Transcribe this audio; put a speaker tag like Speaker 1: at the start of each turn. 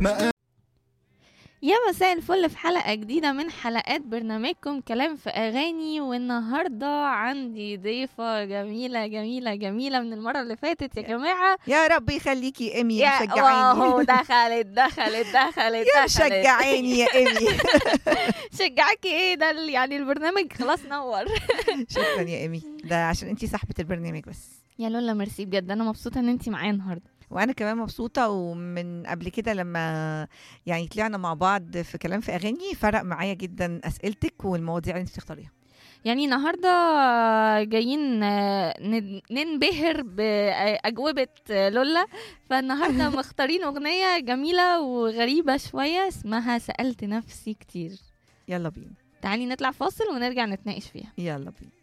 Speaker 1: ما
Speaker 2: يا مساء الفل في حلقة جديدة من حلقات برنامجكم كلام في أغاني والنهاردة عندي ضيفة جميلة جميلة جميلة من المرة اللي فاتت يا جماعة
Speaker 3: يا رب يخليكي يا ايمي
Speaker 2: يا
Speaker 3: مشجعاني
Speaker 2: واو دخلت دخلت دخلت
Speaker 3: يا
Speaker 2: دخلت
Speaker 3: مشجعاني يا ايمي
Speaker 2: شجعكي ايه ده ال- يعني البرنامج خلاص نور
Speaker 3: شكرا يا ايمي ده عشان انتي صاحبة البرنامج بس
Speaker 2: يا لولا ميرسي بجد انا مبسوطة ان انتي معايا النهاردة
Speaker 3: وانا كمان مبسوطة ومن قبل كده لما يعني طلعنا مع بعض في كلام في اغاني فرق معايا جدا اسئلتك والمواضيع اللي انت بتختاريها
Speaker 2: يعني النهاردة جايين آه، ن- ننبهر بأجوبة آه، لولا فالنهاردة مختارين أغنية جميلة وغريبة شوية اسمها سألت نفسي كتير
Speaker 3: يلا بينا
Speaker 2: تعالي نطلع فاصل ونرجع نتناقش فيها
Speaker 3: يلا بينا